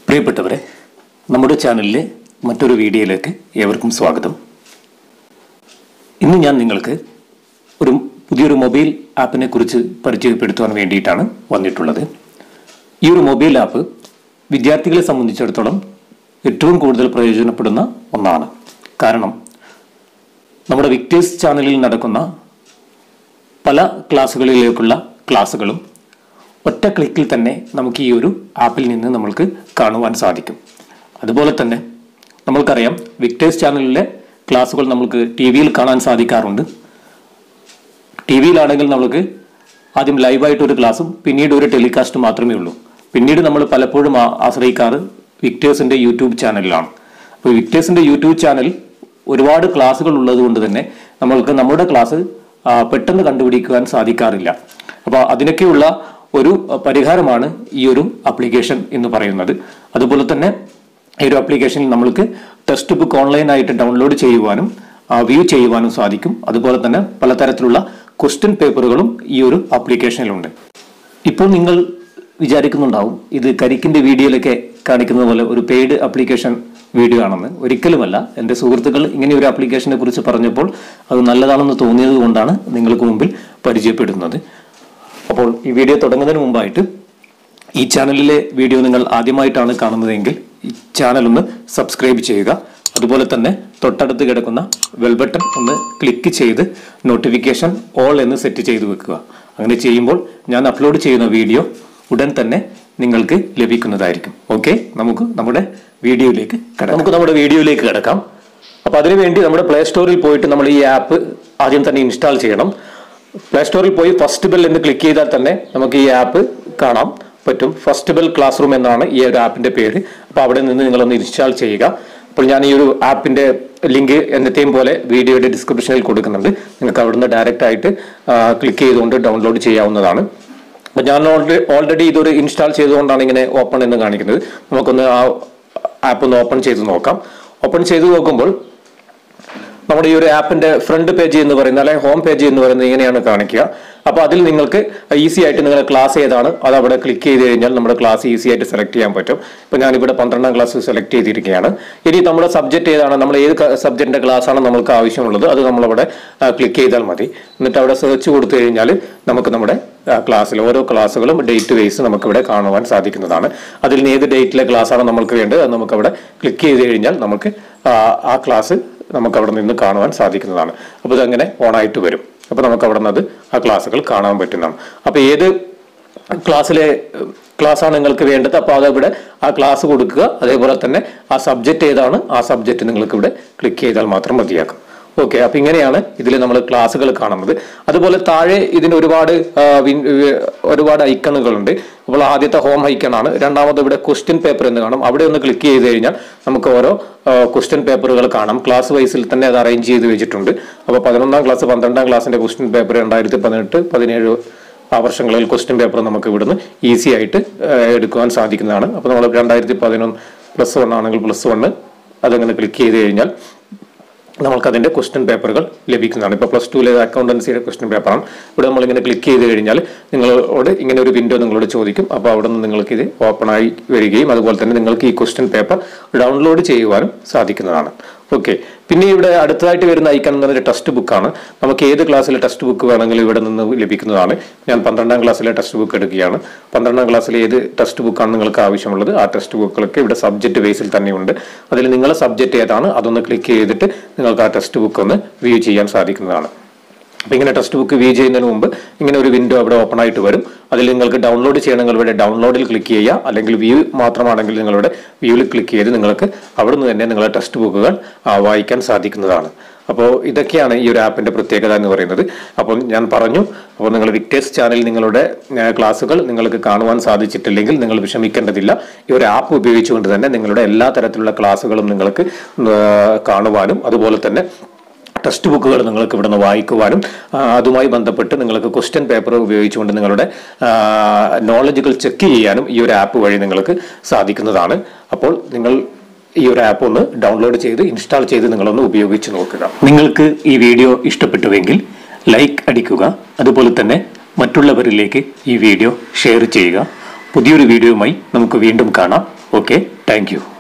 പ്രിയപ്പെട്ടവരെ നമ്മുടെ ചാനലിലെ മറ്റൊരു വീഡിയോയിലേക്ക് ഏവർക്കും സ്വാഗതം ഇന്ന് ഞാൻ നിങ്ങൾക്ക് ഒരു പുതിയൊരു മൊബൈൽ ആപ്പിനെ കുറിച്ച് പരിചയപ്പെടുത്തുവാൻ വേണ്ടിയിട്ടാണ് വന്നിട്ടുള്ളത് ഈ ഒരു മൊബൈൽ ആപ്പ് വിദ്യാർത്ഥികളെ സംബന്ധിച്ചിടത്തോളം ഏറ്റവും കൂടുതൽ പ്രയോജനപ്പെടുന്ന ഒന്നാണ് കാരണം നമ്മുടെ വിക്ടേഴ്സ് ചാനലിൽ നടക്കുന്ന പല ക്ലാസ്സുകളിലേക്കുള്ള ക്ലാസ്സുകളും ഒറ്റ ക്ലിക്കിൽ തന്നെ നമുക്ക് ഈ ഒരു ആപ്പിൽ നിന്ന് നമ്മൾക്ക് കാണുവാൻ സാധിക്കും അതുപോലെ തന്നെ നമ്മൾക്കറിയാം വിക്ടേഴ്സ് ചാനലിലെ ക്ലാസ്സുകൾ നമുക്ക് ടി വിയിൽ കാണാൻ സാധിക്കാറുണ്ട് ടി വിയിലാണെങ്കിൽ നമുക്ക് ആദ്യം ലൈവായിട്ട് ഒരു ക്ലാസ്സും പിന്നീട് ഒരു ടെലികാസ്റ്റ് മാത്രമേ ഉള്ളൂ പിന്നീട് നമ്മൾ പലപ്പോഴും ആ- ആശ്രയിക്കാറ് വിക്ടേഴ്സിന്റെ യൂട്യൂബ് ചാനലിലാണ് അപ്പോൾ വിക്ടേഴ്സിന്റെ യൂട്യൂബ് ചാനൽ ഒരുപാട് ക്ലാസ്സുകൾ ഉള്ളത് കൊണ്ട് തന്നെ നമ്മൾക്ക് നമ്മുടെ ക്ലാസ് ആ, പെട്ടെന്ന് കണ്ടുപിടിക്കുവാൻ സാധിക്കാറില്ല അപ്പോൾ അതിനൊക്കെയുള്ള ഒരു ആ, പരിഹാരമാണ് ഈ ഒരു ആപ്ലിക്കേഷൻ എന്ന് പറയുന്നത് അതുപോലെ തന്നെ ഈ ഒരു ആപ്ലിക്കേഷനിൽ നമ്മൾക്ക് ടെക്സ്റ്റ് ബുക്ക് ഓൺലൈനായിട്ട് ഡൗൺലോഡ് ചെയ്യുവാനും വ്യൂ ചെയ്യുവാനും സാധിക്കും അതുപോലെ തന്നെ പലതരത്തിലുള്ള ക്വസ്റ്റ്യൻ പേപ്പറുകളും ഈ ഒരു ആപ്ലിക്കേഷനിലുണ്ട് ഇപ്പോൾ നിങ്ങൾ വിചാരിക്കുന്നുണ്ടാവും ഇത് കരിക്കിന്റെ വീഡിയോയിലൊക്കെ കാണിക്കുന്നത് പോലെ ഒരു പെയ്ഡ് ആപ്ലിക്കേഷൻ വീഡിയോ ആണെന്ന് ഒരിക്കലുമല്ല എൻ്റെ സുഹൃത്തുക്കൾ ഇങ്ങനെ ഒരു ആപ്ലിക്കേഷനെ കുറിച്ച് പറഞ്ഞപ്പോൾ അത് നല്ലതാണെന്ന് തോന്നിയത് കൊണ്ടാണ് നിങ്ങൾക്ക് മുമ്പിൽ പരിചയപ്പെടുന്നത് അപ്പോൾ ഈ വീഡിയോ തുടങ്ങുന്നതിന് മുമ്പായിട്ട് ഈ ചാനലിലെ വീഡിയോ നിങ്ങൾ ആദ്യമായിട്ടാണ് കാണുന്നതെങ്കിൽ ഈ ചാനൽ ഒന്ന് സബ്സ്ക്രൈബ് ചെയ്യുക അതുപോലെ തന്നെ തൊട്ടടുത്ത് കിടക്കുന്ന ബെൽ ബട്ടൺ ഒന്ന് ക്ലിക്ക് ചെയ്ത് നോട്ടിഫിക്കേഷൻ ഓൾ എന്ന് സെറ്റ് ചെയ്ത് വെക്കുക അങ്ങനെ ചെയ്യുമ്പോൾ ഞാൻ അപ്ലോഡ് ചെയ്യുന്ന വീഡിയോ ഉടൻ തന്നെ നിങ്ങൾക്ക് ലഭിക്കുന്നതായിരിക്കും ഓക്കെ നമുക്ക് നമ്മുടെ വീഡിയോയിലേക്ക് കിടക്കാം നമുക്ക് നമ്മുടെ വീഡിയോയിലേക്ക് കിടക്കാം അപ്പൊ അതിനുവേണ്ടി നമ്മുടെ പ്ലേ സ്റ്റോറിൽ പോയിട്ട് നമ്മൾ ഈ ആപ്പ് ആദ്യം തന്നെ ഇൻസ്റ്റാൾ ചെയ്യണം പ്ലേ സ്റ്റോറിൽ പോയി ഫസ്റ്റ് ബെൽ എന്ന് ക്ലിക്ക് ചെയ്താൽ തന്നെ നമുക്ക് ഈ ആപ്പ് കാണാം പറ്റും ഫസ്റ്റ് ബെൽ ക്ലാസ് റൂം എന്നാണ് ഈ ഒരു ആപ്പിന്റെ പേര് അപ്പോൾ അവിടെ നിന്ന് നിങ്ങളൊന്ന് ഇൻസ്റ്റാൾ ചെയ്യുക അപ്പോൾ ഞാൻ ഈ ഒരു ആപ്പിന്റെ ലിങ്ക് എന്നത്തെയും പോലെ വീഡിയോയുടെ ഡിസ്ക്രിപ്ഷനിൽ കൊടുക്കുന്നുണ്ട് നിങ്ങൾക്ക് അവിടുന്ന് ഡയറക്റ്റ് ആയിട്ട് ക്ലിക്ക് ചെയ്തുകൊണ്ട് ഡൗൺലോഡ് ചെയ്യാവുന്നതാണ് അപ്പോൾ ഞാൻ ഓൾറെഡി ഓൾറെഡി ഇതൊരു ഇൻസ്റ്റാൾ ചെയ്തുകൊണ്ടാണ് ഇങ്ങനെ ഓപ്പൺ എന്ന് കാണിക്കുന്നത് നമുക്കൊന്ന് ആ ആപ്പ് ഒന്ന് ഓപ്പൺ ചെയ്ത് നോക്കാം ഓപ്പൺ ചെയ്ത് നോക്കുമ്പോൾ നമ്മുടെ ഈ ഒരു ആപ്പിന്റെ ഫ്രണ്ട് പേജ് എന്ന് പറയുന്നത് അല്ലെങ്കിൽ ഹോം പേജ് എന്ന് പറയുന്നത് ഇങ്ങനെയാണ് കാണിക്കുക അപ്പോൾ അതിൽ നിങ്ങൾക്ക് ഈസി ആയിട്ട് നിങ്ങളുടെ ക്ലാസ് ഏതാണ് അത് അവിടെ ക്ലിക്ക് ചെയ്ത് കഴിഞ്ഞാൽ നമ്മുടെ ക്ലാസ് ഈസി ആയിട്ട് സെലക്ട് ചെയ്യാൻ പറ്റും ഇപ്പോൾ ഞാനിവിടെ പന്ത്രണ്ടാം ക്ലാസ് സെലക്ട് ചെയ്തിരിക്കുകയാണ് ഇനി നമ്മുടെ സബ്ജക്റ്റ് ഏതാണ് നമ്മൾ ഏത് സബ്ജക്റ്റിന്റെ ക്ലാസ് ആണ് നമുക്ക് ആവശ്യമുള്ളത് അത് നമ്മളവിടെ ക്ലിക്ക് ചെയ്താൽ മതി എന്നിട്ട് അവിടെ സെർച്ച് കൊടുത്തു കഴിഞ്ഞാൽ നമുക്ക് നമ്മുടെ ക്ലാസ്സിൽ ഓരോ ക്ലാസ്സുകളും ഡേറ്റ് വൈസ് നമുക്കിവിടെ കാണുവാൻ സാധിക്കുന്നതാണ് അതിൽ നിന്ന് ഏത് ഡേറ്റിലെ ക്ലാസ് ആണ് നമുക്ക് വേണ്ടത് അത് നമുക്കവിടെ ക്ലിക്ക് ചെയ്ത് കഴിഞ്ഞാൽ നമുക്ക് ആ, ആ ക്ലാസ് നമുക്ക് അവിടെ നിന്ന് കാണുവാൻ സാധിക്കുന്നതാണ് അപ്പോൾ ഇതങ്ങനെ ഓണായിട്ട് വരും അപ്പോൾ നമുക്ക് അവിടെ നിന്ന് അത് ആ ക്ലാസ്സുകൾ കാണാൻ പറ്റുന്നതാണ് അപ്പോൾ ഏത് ക്ലാസ്സിലെ ക്ലാസ്സാണ് നിങ്ങൾക്ക് വേണ്ടത് അപ്പോൾ അതവിടെ ആ ക്ലാസ് കൊടുക്കുക അതേപോലെ തന്നെ ആ സബ്ജക്റ്റ് ഏതാണ് ആ സബ്ജക്റ്റ് നിങ്ങൾക്ക് ഇവിടെ ക്ലിക്ക് ചെയ്താൽ മാത്രം മതിയാക്കും ഓക്കെ അപ്പൊ ഇങ്ങനെയാണ് ഇതിൽ നമ്മൾ ക്ലാസ്സുകൾ കാണുന്നത് അതുപോലെ താഴെ ഇതിന് ഒരുപാട് ആ, വിൻ- വി- ഒരുപാട് ഐക്കണുകളുണ്ട് അപ്പോൾ ആദ്യത്തെ ഹോം ഐക്കണാണ് രണ്ടാമത് ഇവിടെ ക്വസ്റ്റ്യൻ പേപ്പർ എന്ന് കാണും അവിടെ ഒന്ന് ക്ലിക്ക് ചെയ്ത് കഴിഞ്ഞാൽ നമുക്ക് ഓരോ ക്വസ്റ്റ്യൻ പേപ്പറുകൾ കാണാം ക്ലാസ് വൈസിൽ തന്നെ അത് അറേഞ്ച് ചെയ്ത് വെച്ചിട്ടുണ്ട് അപ്പോൾ പതിനൊന്നാം ക്ലാസ് പന്ത്രണ്ടാം ക്ലാസ്സിന്റെ ക്വസ്റ്റ്യൻ പേപ്പർ രണ്ടായിരത്തി പതിനെട്ട് പതിനേഴ് ആ വർഷങ്ങളിൽ ക്വസ്റ്റ്യൻ പേപ്പർ നമുക്ക് ഇവിടുന്ന് ഈസി ആയിട്ട് ആ, എടുക്കുവാൻ സാധിക്കുന്നതാണ് അപ്പോൾ നമ്മൾ രണ്ടായിരത്തി പതിനൊന്ന് പ്ലസ് വൺ ആണെങ്കിൽ പ്ലസ് വണ്ണ് അതങ്ങനെ ക്ലിക്ക് ചെയ്ത് കഴിഞ്ഞാൽ നമുക്ക് അതിന്റെ ക്വസ്റ്റ്യൻ പേപ്പറുകൾ ലഭിക്കുന്നതാണ് ഇപ്പോൾ പ്ലസ് ടുവിലെ അക്കൗണ്ടൻസിയുടെ ക്വസ്റ്റ്യൻ പേപ്പറാണ് ഇവിടെ നമ്മളിങ്ങനെ ക്ലിക്ക് ചെയ്ത് കഴിഞ്ഞാൽ നിങ്ങളോട് ഇങ്ങനെ ഒരു വിൻഡോ നിങ്ങളോട് ചോദിക്കും അപ്പോൾ അവിടെ നിന്ന് നിങ്ങൾക്ക് ഇത് ഓപ്പൺ ആയി വരികയും അതുപോലെ തന്നെ നിങ്ങൾക്ക് ഈ ക്വസ്റ്റ്യൻ പേപ്പർ ഡൗൺലോഡ് ചെയ്യുവാനും സാധിക്കുന്നതാണ് ഓക്കെ പിന്നെ ഇവിടെ അടുത്തതായിട്ട് വരുന്ന ഐക്കൺ എന്ന് പറഞ്ഞാൽ ടെക്സ്റ്റ് ബുക്കാണ് നമുക്ക് ഏത് ക്ലാസ്സിലെ ടെക്സ്റ്റ് ബുക്ക് വേണമെങ്കിലും ഇവിടെ നിന്ന് ലഭിക്കുന്നതാണ് ഞാൻ പന്ത്രണ്ടാം ക്ലാസ്സിലെ ടെക്സ്റ്റ് ബുക്ക് എടുക്കുകയാണ് പന്ത്രണ്ടാം ക്ലാസ്സിലെ ഏത് ടെക്സ്റ്റ് ബുക്കാണ് നിങ്ങൾക്ക് ആവശ്യമുള്ളത് ആ ടെക്സ്റ്റ് ബുക്കുകളൊക്കെ ഇവിടെ സബ്ജക്റ്റ് ബേസിൽ തന്നെയുണ്ട് അതിൽ നിങ്ങളെ സബ്ജക്റ്റ് ഏതാണ് അതൊന്ന് ക്ലിക്ക് ചെയ്തിട്ട് നിങ്ങൾക്ക് ആ ടെക്സ്റ്റ് ബുക്ക് ഒന്ന് വ്യൂ ചെയ്യാൻ സാധിക്കുന്നതാണ് അപ്പോൾ ഇങ്ങനെ ടെക്സ്റ്റ് ബുക്ക് വ്യൂ ചെയ്യുന്നതിന് മുമ്പ് ഇങ്ങനെ ഒരു വിൻഡോ അവിടെ ഓപ്പൺ ആയിട്ട് വരും അതിൽ നിങ്ങൾക്ക് ഡൗൺലോഡ് ചെയ്യണമെങ്കിൽ ഇവിടെ ഡൗൺലോഡിൽ ക്ലിക്ക് ചെയ്യുക അല്ലെങ്കിൽ വ്യൂ മാത്രമാണെങ്കിൽ നിങ്ങളുടെ വ്യൂവിൽ ക്ലിക്ക് ചെയ്ത് നിങ്ങൾക്ക് അവിടെ നിന്ന് തന്നെ നിങ്ങളുടെ ടെക്സ്റ്റ് ബുക്കുകൾ ആ, വായിക്കാൻ സാധിക്കുന്നതാണ് അപ്പോൾ ഇതൊക്കെയാണ് ഈ ഒരു ആപ്പിന്റെ പ്രത്യേകത എന്ന് പറയുന്നത് അപ്പോൾ ഞാൻ പറഞ്ഞു അപ്പോൾ നിങ്ങൾ വിക്ടേഴ്സ് ചാനൽ നിങ്ങളുടെ ആ, ക്ലാസ്സുകൾ നിങ്ങൾക്ക് കാണുവാൻ സാധിച്ചിട്ടില്ലെങ്കിൽ നിങ്ങൾ വിഷമിക്കേണ്ടതില്ല ഈ ഒരു ആപ്പ് ഉപയോഗിച്ചുകൊണ്ട് തന്നെ നിങ്ങളുടെ എല്ലാ തരത്തിലുള്ള ക്ലാസ്സുകളും നിങ്ങൾക്ക് ആ, കാണുവാനും അതുപോലെ തന്നെ ടെക്സ്റ്റ് ബുക്കുകൾ നിങ്ങൾക്ക് ഇവിടുന്ന് വായിക്കുവാനും ആ, അതുമായി ബന്ധപ്പെട്ട് നിങ്ങൾക്ക് ക്വസ്റ്റ്യൻ പേപ്പർ ഉപയോഗിച്ചുകൊണ്ട് നിങ്ങളുടെ നോളജുകൾ ചെക്ക് ചെയ്യാനും ഈ ഒരു ആപ്പ് വഴി നിങ്ങൾക്ക് സാധിക്കുന്നതാണ് അപ്പോൾ നിങ്ങൾ ഈ ഒരു ആപ്പ് ഒന്ന് ഡൗൺലോഡ് ചെയ്ത് ഇൻസ്റ്റാൾ ചെയ്ത് നിങ്ങളൊന്ന് ഉപയോഗിച്ച് നോക്കുക നിങ്ങൾക്ക് ഈ വീഡിയോ ഇഷ്ടപ്പെട്ടുവെങ്കിൽ ലൈക്ക് അടിക്കുക അതുപോലെ തന്നെ മറ്റുള്ളവരിലേക്ക് ഈ വീഡിയോ ഷെയർ ചെയ്യുക പുതിയൊരു വീഡിയോയുമായി നമുക്ക് വീണ്ടും കാണാം ഓക്കെ താങ്ക് യു